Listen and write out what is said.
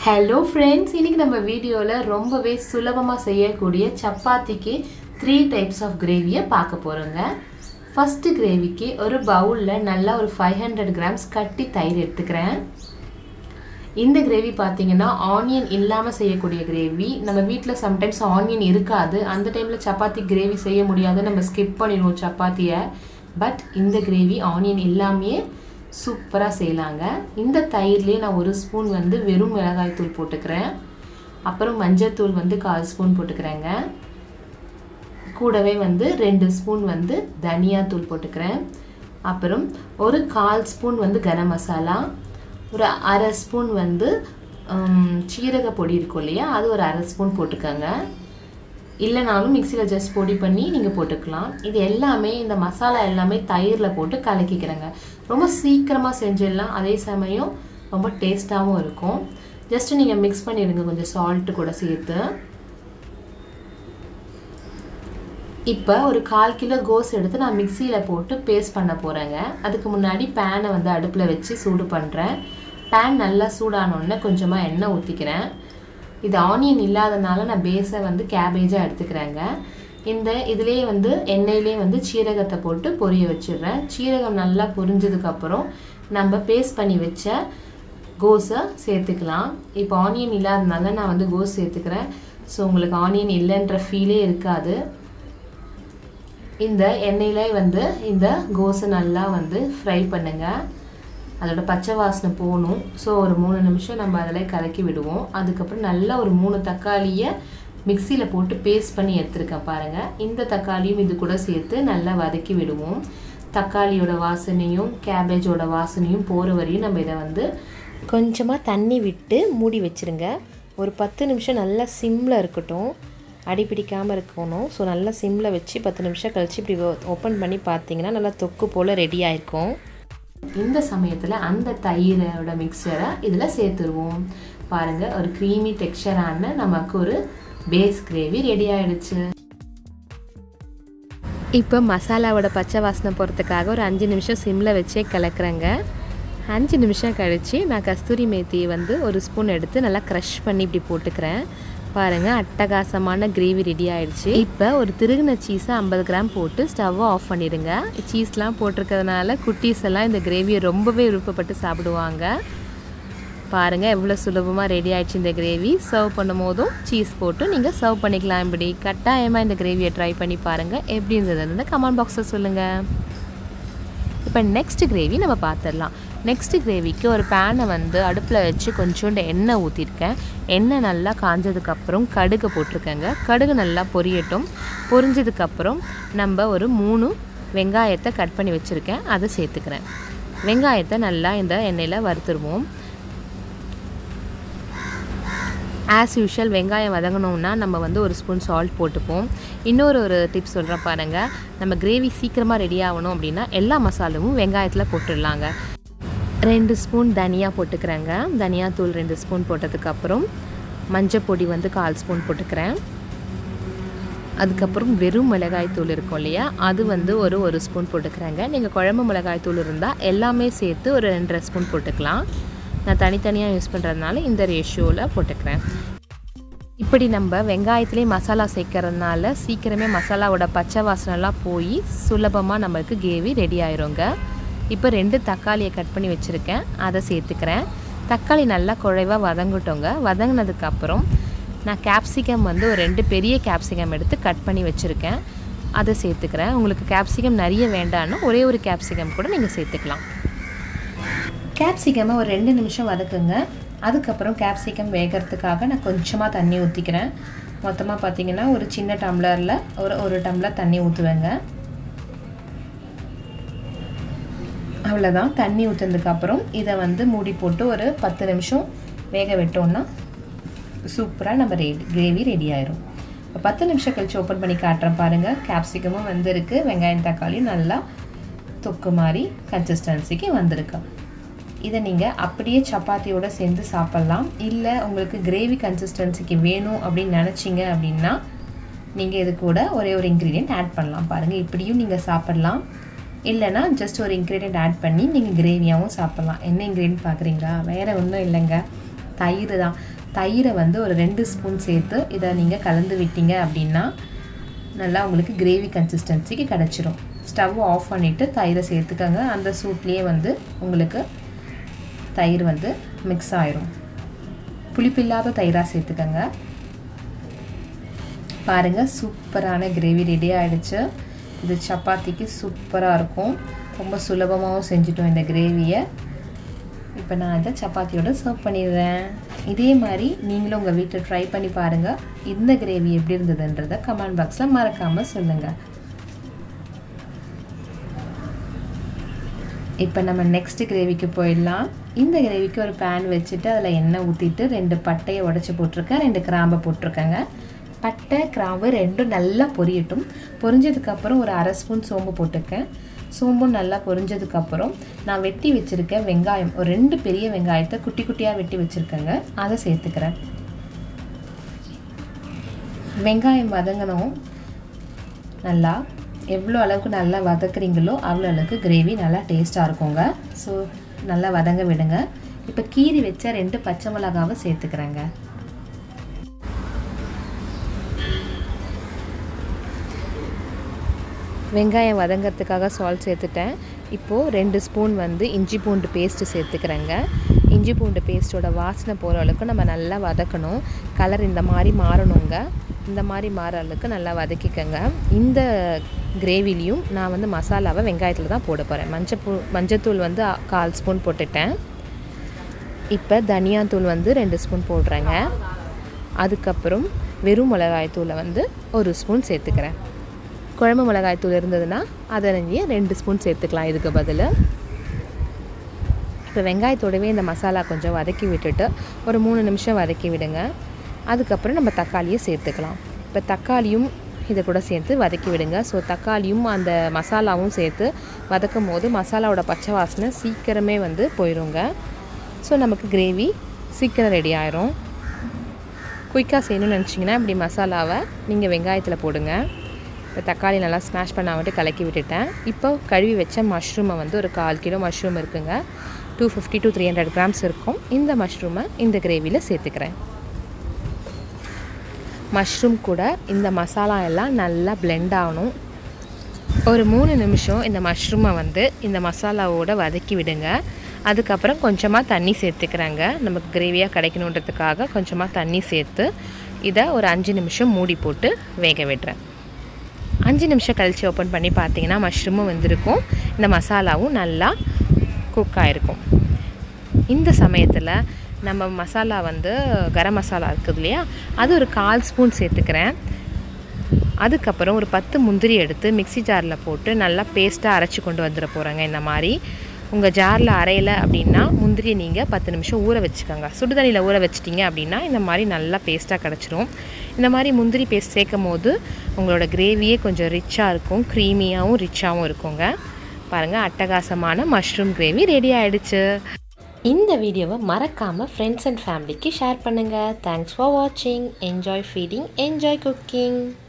hello friends இன்னைக்கு நம்ம வீடியோவில் ரொம்பவே சுலபமாக செய்யக்கூடிய சப்பாத்திக்கு த்ரீ டைப்ஸ் ஆஃப் கிரேவியை பார்க்க போகிறோங்க ஃபஸ்ட்டு கிரேவிக்கு ஒரு பவுலில் நல்லா ஒரு ஃபைவ் ஹண்ட்ரட் கிராம்ஸ் கட்டி தயிர் எடுத்துக்கிறேன் இந்த கிரேவி பார்த்தீங்கன்னா ஆனியன் இல்லாமல் செய்யக்கூடிய கிரேவி நம்ம வீட்டில் சம்டைம்ஸ் ஆனியன் இருக்காது அந்த டைமில் சப்பாத்தி கிரேவி செய்ய முடியாது நம்ம ஸ்கிப் பண்ணிடுவோம் சப்பாத்தியை பட் இந்த கிரேவி ஆனியன் இல்லாமையே சூப்பராக செய்யலாங்க இந்த தயிர்லேயே நான் ஒரு ஸ்பூன் வந்து வெறும் மிளகாய் தூள் போட்டுக்கிறேன் அப்புறம் மஞ்சள் வந்து கால் ஸ்பூன் போட்டுக்கிறேங்க கூடவே வந்து ரெண்டு ஸ்பூன் வந்து தனியாத்தூள் போட்டுக்கிறேன் அப்புறம் ஒரு கால் ஸ்பூன் வந்து கரம் மசாலா ஒரு அரை ஸ்பூன் வந்து சீரக பொடி இருக்கும் இல்லையா அது ஒரு அரை ஸ்பூன் போட்டுக்கோங்க இல்லைனாலும் மிக்சியில் ஜஸ்ட் பொடி பண்ணி நீங்கள் போட்டுக்கலாம் இது எல்லாமே இந்த மசாலா எல்லாமே தயிரில் போட்டு கலக்கிக்கிறேங்க ரொம்ப சீக்கிரமாக செஞ்சிடலாம் அதே சமயம் ரொம்ப டேஸ்ட்டாகவும் இருக்கும் ஜஸ்ட்டு நீங்கள் மிக்ஸ் பண்ணிடுங்க கொஞ்சம் சால்ட்டு கூட சேர்த்து இப்போ ஒரு கால் கிலோ கோஸ் எடுத்து நான் மிக்சியில் போட்டு பேஸ்ட் பண்ண போகிறேங்க அதுக்கு முன்னாடி பேனை வந்து அடுப்பில் வச்சு சூடு பண்ணுறேன் பேன் நல்லா சூடானோடனே கொஞ்சமாக எண்ணெய் ஊற்றிக்கிறேன் இது ஆனியன் இல்லாதனால நான் பேஸை வந்து கேபேஜாக எடுத்துக்கிறேங்க இந்த இதுலேயே வந்து எண்ணெயிலே வந்து சீரகத்தை போட்டு பொரிய வச்சிடுறேன் சீரகம் நல்லா பொரிஞ்சதுக்கப்புறம் நம்ம பேஸ்ட் பண்ணி வச்ச கோஸை சேர்த்துக்கலாம் இப்போ ஆனியன் இல்லாதனால நான் வந்து கோஸ் சேர்த்துக்கிறேன் ஸோ உங்களுக்கு ஆனியன் இல்லைன்ற ஃபீலே இருக்காது இந்த எண்ணெயிலே வந்து இந்த கோஸை நல்லா வந்து ஃப்ரை பண்ணுங்கள் அதோட பச்சை வாசனை போகணும் ஸோ ஒரு மூணு நிமிஷம் நம்ம அதில் கலக்கி விடுவோம் அதுக்கப்புறம் நல்லா ஒரு மூணு தக்காளியை மிக்சியில் போட்டு பேஸ்ட் பண்ணி எடுத்துருக்கேன் பாருங்கள் இந்த தக்காளியும் இது கூட சேர்த்து நல்லா வதக்கி விடுவோம் தக்காளியோட வாசனையும் கேபேஜோட வாசனையும் போகிற வரையும் நம்ம இதை வந்து கொஞ்சமாக தண்ணி விட்டு மூடி வச்சுருங்க ஒரு பத்து நிமிஷம் நல்லா சிம்மில் இருக்கட்டும் அடி பிடிக்காமல் இருக்கணும் ஸோ நல்லா சிம்மில் வச்சு பத்து நிமிஷம் கழித்து இப்படி ஓப்பன் பண்ணி பார்த்தீங்கன்னா நல்லா தொக்கு போல் ரெடி ஆயிருக்கும் இந்த சமயத்தில் அந்த தயிரோட மிக்சரை இதில் சேர்த்துருவோம் பாருங்கள் ஒரு க்ரீமி டெக்ஸ்சரான நமக்கு ஒரு பேஸ் கிரேவி ரெடி ஆயிடுச்சு இப்போ மசாலாவோட பச்சை வாசனை போகிறதுக்காக ஒரு அஞ்சு நிமிஷம் சிம்மில் வச்சே கலக்குறேங்க அஞ்சு நிமிஷம் கழித்து நான் கஸ்தூரி மேத்தியை வந்து ஒரு ஸ்பூன் எடுத்து நல்லா க்ரஷ் பண்ணி இப்படி போட்டுக்கிறேன் பாருங்கள் அட்டகாசமான கிரேவி ரெடி ஆயிடுச்சு இப்போ ஒரு திருகுன சீஸை ஐம்பது கிராம் போட்டு ஸ்டவ்வை ஆஃப் பண்ணிடுங்க சீஸ்லாம் போட்டிருக்கிறதுனால குட்டீஸ் எல்லாம் இந்த கிரேவியை ரொம்பவே விருப்பப்பட்டு சாப்பிடுவாங்க பாருங்கள் எவ்வளோ சுலபமாக ரெடி ஆயிடுச்சு இந்த கிரேவி சர்வ் பண்ணும் போதும் சீஸ் போட்டு நீங்கள் சர்வ் பண்ணிக்கலாம் இப்படி கட்டாயமாக இந்த கிரேவியை ட்ரை பண்ணி பாருங்கள் எப்படி இருந்ததுன்னு கமெண்ட் பாக்ஸில் சொல்லுங்கள் இப்போ நெக்ஸ்ட் கிரேவி நம்ம பார்த்துடலாம் நெக்ஸ்ட் கிரேவிக்கு ஒரு பேனை வந்து அடுப்பில் வச்சு கொஞ்சோண்டு எண்ணெய் ஊற்றிருக்கேன் எண்ணெய் நல்லா காஞ்சதுக்கப்புறம் கடுகு போட்டிருக்கேங்க கடுகு நல்லா பொரியட்டும் பொரிஞ்சதுக்கப்புறம் நம்ம ஒரு மூணு வெங்காயத்தை கட் பண்ணி வச்சுருக்கேன் அதை சேர்த்துக்கிறேன் வெங்காயத்தை நல்லா இந்த எண்ணெயில் வறுத்துருவோம் ஆஸ் யூஷுவல் வெங்காயம் வதங்கணும்னா நம்ம வந்து ஒரு ஸ்பூன் சால்ட் போட்டுப்போம் இன்னொரு ஒரு டிப்ஸ் சொல்கிறேன் பாருங்கள் நம்ம கிரேவி சீக்கிரமாக ரெடி ஆகணும் அப்படின்னா எல்லா மசாலாவும் வெங்காயத்தில் போட்டுடலாங்க ரெண்டு ஸ்பூன் தனியா போட்டுக்கிறேங்க தனியாத்தூள் ரெண்டு ஸ்பூன் போட்டதுக்கப்புறம் மஞ்சள் பொடி வந்து கால் ஸ்பூன் போட்டுக்கிறேன் அதுக்கப்புறம் வெறும் மிளகாய் தூள் இருக்கும் இல்லையா அது வந்து ஒரு ஒரு ஸ்பூன் போட்டுக்கிறேங்க நீங்கள் குழம்பு மிளகாய் தூள் இருந்தால் எல்லாமே சேர்த்து ஒரு ரெண்டரை ஸ்பூன் போட்டுக்கலாம் நான் தனித்தனியாக யூஸ் பண்ணுறதுனால இந்த ரேஷியோவில் போட்டுக்கிறேன் இப்படி நம்ம வெங்காயத்துலேயே மசாலா சேர்க்கறதுனால சீக்கிரமே மசாலாவோட பச்சை வாசனைலாம் போய் சுலபமாக நம்மளுக்கு கிரேவி ரெடி ஆயிருங்க இப்போ ரெண்டு தக்காளியை கட் பண்ணி வச்சுருக்கேன் அதை சேர்த்துக்கிறேன் தக்காளி நல்லா குழைவாக வதங்கட்டோங்க வதங்கினதுக்கப்புறம் நான் கேப்சிகம் வந்து ஒரு ரெண்டு பெரிய கேப்சிகம் எடுத்து கட் பண்ணி வச்சுருக்கேன் அதை சேர்த்துக்கிறேன் உங்களுக்கு கேப்சிகம் நிறைய வேண்டான்னா ஒரே ஒரு கேப்சிகம் கூட நீங்கள் சேர்த்துக்கலாம் கேப்சிகமை ஒரு ரெண்டு நிமிஷம் வதக்குங்க அதுக்கப்புறம் கேப்சிகம் வேகிறதுக்காக நான் கொஞ்சமாக தண்ணி ஊற்றிக்கிறேன் மொத்தமாக பார்த்தீங்கன்னா ஒரு சின்ன டம்ளரில் ஒரு ஒரு டம்ளர் தண்ணி ஊற்றுவேங்க அவ்வளோதான் தண்ணி ஊற்றுனதுக்கப்புறம் இதை வந்து மூடி போட்டு ஒரு பத்து நிமிஷம் வேக விட்டோம்னா சூப்பராக நம்ம ரெடி கிரேவி ரெடி ஆயிரும் இப்போ பத்து நிமிஷம் கழித்து ஓப்பன் பண்ணி காட்டுறேன் பாருங்கள் கேப்சிகமும் வந்திருக்கு வெங்காயம் தக்காளியும் நல்லா தொக்கு மாதிரி கன்சிஸ்டன்சிக்கு வந்திருக்கு இதை நீங்கள் அப்படியே சப்பாத்தியோடு சேர்ந்து சாப்பிட்லாம் இல்லை உங்களுக்கு கிரேவி கன்சிஸ்டன்சிக்கு வேணும் அப்படின்னு நினச்சிங்க அப்படின்னா நீங்கள் இது கூட ஒரே ஒரு இன்க்ரீடியன்ட் ஆட் பண்ணலாம் பாருங்கள் இப்படியும் நீங்கள் சாப்பிட்லாம் இல்லைனா ஜஸ்ட் ஒரு இன்க்ரீடியன்ட் ஆட் பண்ணி நீங்கள் கிரேவியாகவும் சாப்பிட்லாம் என்ன இன்க்ரீடியன்ட் பார்க்குறீங்களா வேறு ஒன்றும் இல்லைங்க தயிர் தான் தயிரை வந்து ஒரு ரெண்டு ஸ்பூன் சேர்த்து இதை நீங்கள் கலந்து விட்டீங்க அப்படின்னா நல்லா உங்களுக்கு கிரேவி கன்சிஸ்டன்சிக்கு கிடச்சிரும் ஸ்டவ் ஆஃப் பண்ணிவிட்டு தயிரை சேர்த்துக்கோங்க அந்த சூட்லேயே வந்து உங்களுக்கு தயிர் வந்து மிக்ஸ் ஆயிரும் புளிப்பில்லாத தயிராக சேர்த்துக்கோங்க பாருங்கள் சூப்பரான கிரேவி ரெடி ஆகிடுச்சு இது சப்பாத்திக்கு சூப்பராக இருக்கும் ரொம்ப சுலபமாகவும் செஞ்சுட்டோம் இந்த கிரேவியை இப்போ நான் இதை சப்பாத்தியோட சர்வ் பண்ணிடுறேன் இதே மாதிரி நீங்களும் உங்கள் வீட்டில் ட்ரை பண்ணி பாருங்கள் இந்த கிரேவி எப்படி இருந்ததுன்றதை கமெண்ட் பாக்ஸில் மறக்காமல் சொல்லுங்கள் இப்போ நம்ம நெக்ஸ்ட் கிரேவிக்கு போயிடலாம் இந்த கிரேவிக்கு ஒரு பேன் வச்சுட்டு அதில் எண்ணெய் ஊற்றிட்டு ரெண்டு பட்டையை உடச்சி போட்டிருக்கேன் ரெண்டு கிராம்பை போட்டிருக்கேங்க பட்டை கிராம்பு ரெண்டும் நல்லா பொரியட்டும் பொரிஞ்சதுக்கப்புறம் ஒரு அரை ஸ்பூன் சோம்பு போட்டிருக்கேன் சோம்பும் நல்லா பொரிஞ்சதுக்கப்புறம் நான் வெட்டி வச்சுருக்கேன் வெங்காயம் ஒரு ரெண்டு பெரிய வெங்காயத்தை குட்டி குட்டியாக வெட்டி வச்சுருக்கேங்க அதை சேர்த்துக்கிறேன் வெங்காயம் வதங்கணும் நல்லா எவ்வளோ அளவுக்கு நல்லா வதக்குறீங்களோ அவ்வளோ அளவுக்கு கிரேவி நல்லா டேஸ்ட்டாக இருக்குங்க ஸோ நல்லா வதங்க விடுங்க இப்போ கீரி வச்ச ரெண்டு பச்சை மிளகாவை சேர்த்துக்கிறேங்க வெங்காயம் வதங்கிறதுக்காக சால்ட் சேர்த்துட்டேன் இப்போது ரெண்டு ஸ்பூன் வந்து இஞ்சி பூண்டு பேஸ்ட்டு சேர்த்துக்கிறேங்க இஞ்சி பூண்டு பேஸ்ட்டோட வாசனை போகிற அளவுக்கு நம்ம நல்லா வதக்கணும் கலர் இந்த மாதிரி மாறணுங்க இந்த மாதிரி மாற அளவுக்கு நல்லா வதக்கிக்கங்க இந்த கிரேவிலையும் நான் வந்து மசாலாவை வெங்காயத்தில் தான் போட போகிறேன் மஞ்சப்பூ மஞ்சத்தூள் வந்து கால் ஸ்பூன் போட்டுட்டேன் இப்போ தனியாத்தூள் வந்து ரெண்டு ஸ்பூன் போடுறேங்க அதுக்கப்புறம் வெறும் மிளகாய்த்தூளை வந்து ஒரு ஸ்பூன் சேர்த்துக்கிறேன் குழம்பு மிளகாய்த்தூள் இருந்ததுன்னா அதை நீங்கள் ரெண்டு ஸ்பூன் சேர்த்துக்கலாம் இதுக்கு பதில் இப்போ வெங்காயத்தோடவே இந்த மசாலா கொஞ்சம் வதக்கி விட்டுட்டு ஒரு மூணு நிமிஷம் வதக்கி விடுங்க அதுக்கப்புறம் நம்ம தக்காளியை சேர்த்துக்கலாம் இப்போ தக்காளியும் இதை கூட சேர்த்து வதக்கி விடுங்க ஸோ தக்காளியும் அந்த மசாலாவும் சேர்த்து வதக்கும் போது மசாலாவோட பச்சை வாசனை சீக்கிரமே வந்து போயிடுங்க ஸோ நமக்கு கிரேவி சீக்கிரம் ரெடி ஆயிரும் குயிக்காக செய்யணும்னு நினச்சிங்கன்னா இப்படி மசாலாவை நீங்கள் வெங்காயத்தில் போடுங்க இப்போ தக்காளி நல்லா ஸ்மாஷ் பண்ண விட்டு கலக்கி விட்டுட்டேன் இப்போ கழுவி வச்ச மஷ்ரூமை வந்து ஒரு கால் கிலோ மஷ்ரூம் இருக்குங்க two fifty to three hundred grams இருக்கும் இந்த மஷ்ரூமை இந்த கிரேவியில் சேர்த்துக்கிறேன் மஷ்ரூம் கூட இந்த மசாலா எல்லாம் நல்லா பிளெண்ட் ஆகணும் ஒரு மூணு நிமிஷம் இந்த மஷ்ரூமை வந்து இந்த மசாலாவோட வதக்கி விடுங்க அதுக்கப்புறம் கொஞ்சமாக தண்ணி சேர்த்துக்கிறாங்க நமக்கு கிரேவியாக கிடைக்கணுன்றதுக்காக கொஞ்சமாக தண்ணி சேர்த்து இதை ஒரு அஞ்சு நிமிஷம் மூடி போட்டு வேக விடுறேன் அஞ்சு நிமிஷம் கழித்து ஓப்பன் பண்ணி பார்த்தீங்கன்னா மஷ்ரூமும் வெந்திருக்கும் இந்த மசாலாவும் நல்லா குக் ஆகிருக்கும் இந்த சமயத்தில் நம்ம மசாலா வந்து கரம் மசாலா இருக்குது இல்லையா அது ஒரு கால் ஸ்பூன் சேர்த்துக்கிறேன் அதுக்கப்புறம் ஒரு பத்து முந்திரி எடுத்து மிக்சி ஜாரில் போட்டு நல்லா பேஸ்ட்டாக அரைச்சி கொண்டு வந்துட போகிறேங்க இந்த மாதிரி உங்கள் ஜாரில் அரையலை அப்படின்னா முந்திரியை நீங்கள் பத்து நிமிஷம் ஊற வச்சுக்கோங்க சுடுதண்ணியில் ஊற வச்சிட்டிங்க அப்படின்னா இந்த மாதிரி நல்லா பேஸ்ட்டாக கிடச்சிரும் இந்த மாதிரி முந்திரி பேஸ்ட் சேர்க்கும் போது உங்களோட கிரேவியே கொஞ்சம் ரிச்சாக இருக்கும் க்ரீமியாகவும் ரிச்சாகவும் இருக்குங்க பாருங்கள் அட்டகாசமான மஷ்ரூம் கிரேவி ரெடி ஆகிடுச்சு இந்த வீடியோவை மறக்காமல் ஃப்ரெண்ட்ஸ் அண்ட் ஃபேமிலிக்கு ஷேர் பண்ணுங்கள் தேங்க்ஸ் ஃபார் வாட்சிங் என்ஜாய் ஃபீடிங் என்ஜாய் குக்கிங்